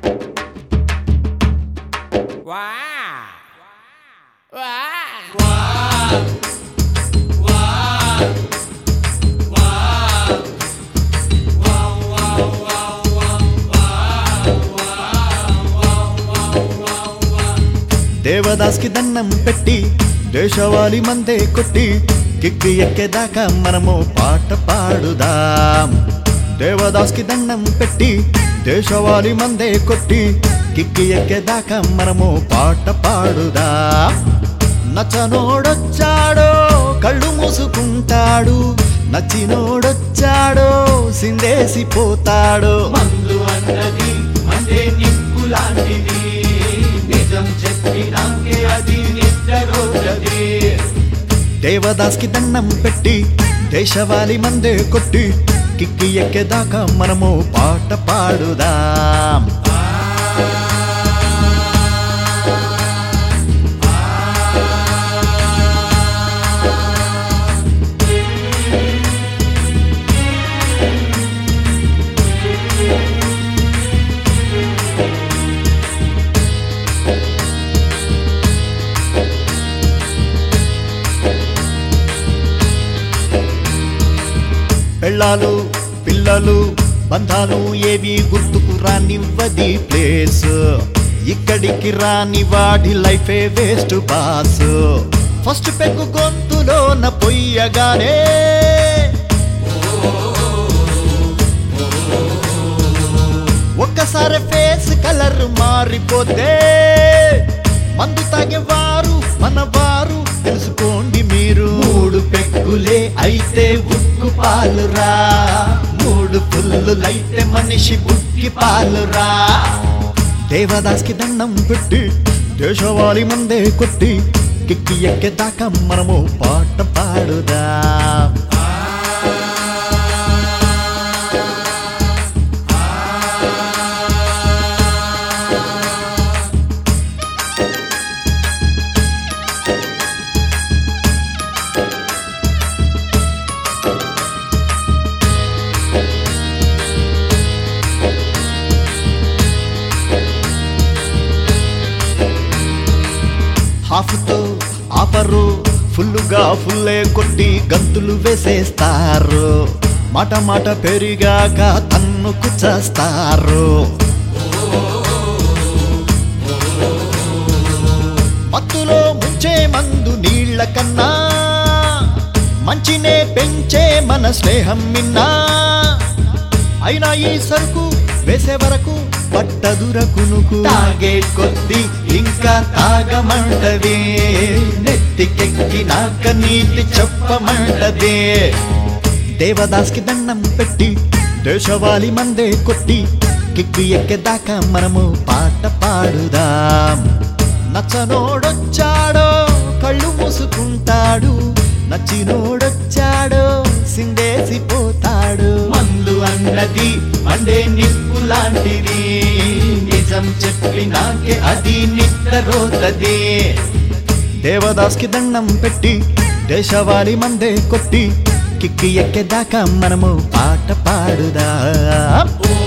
దేవదాస్కి దండం పెట్టి దేశవాళి మందే కొట్టి కిక్కి ఎక్కేదాకా మనము పాట పాడుదాం దేవదాస్కి దండం పెట్టి దేశవాళి మందే కొట్టి కిక్కి ఎక్కేదాకా మనము పాట పాడుదాం నచ్చనోడొచ్చాడో కళ్ళు మూసుకుంటాడు నచ్చినోడొచ్చాడో సిందేసి పోతాడు మందు అన్నది అంటే నిప్పు లాంటిది నిజం చెప్పినాకే అది నిద్రగోరది దేవదాస్కి దండం పెట్టి దేశవాళి మందే కొట్టి కిక్కి ఎక్కేదాకా మనము పాట పాడుదాం పెళ్ళాలు పిల్లలు బంధాలు ఏవి గుర్తుకు రానివ్వది ప్లేస్ ఇక్కడికి రాని వాడి లైఫే వేస్ట్ బాస్ ఫస్ట్ పెగ్గు గొంతులోన పొయ్యగానే ఒక్కసారి ఫేస్ కలర్ మారిపోతే మందు తాగేవారు మన వారు తెలుసుకోండి మీరు మూడు పెక్కులే అయితే ఉక్కు పాలురా మూడు పుల్లులైతే మనిషి బుక్కి పాలురా దేవదాస్కి దండం పెట్టి దేశవాళి మందే కొట్టి కిక్కి ఎక్కేదాకా మనము పాట పాడుదాం హాఫ్తో ఆఫరు ఫుల్లుగా ఫుల్లే కొట్టి గంతులు వేసేస్తారు మాట మాట పెరిగాక తన్నుకు చేస్తారు మత్తులో ముంచే మందు నీళ్ల కన్నా మంచినే పెంచే మన స్నేహం మిన్నా అయినా ఈ సరుకు వేసే వరకు పట్టదురకునుకు తాగే కొద్ది ఇంకా తాగమంటది నెత్తికెక్కినాక నీతి చెప్పమంటది దేవదాస్కి దండం పెట్టి దేశవాళి మందే కొట్టి కిక్కు ఎక్కేదాకా మనము పాట పాడుదాం నచ్చనోడొచ్చాడో కళ్ళు మూసుకుంటాడు నచ్చినోడొచ్చాడో సిందేసి పోతాడు మందు అన్నది మండే నిప్పు లాంటిది నిజం చెప్పినాకే అది నిద్రపోతది దేవదాస్కి దండం పెట్టి దేశవాళి మందే కొట్టి కిక్కి ఎక్కేదాకా మనము పాట పాడుదాం ఓ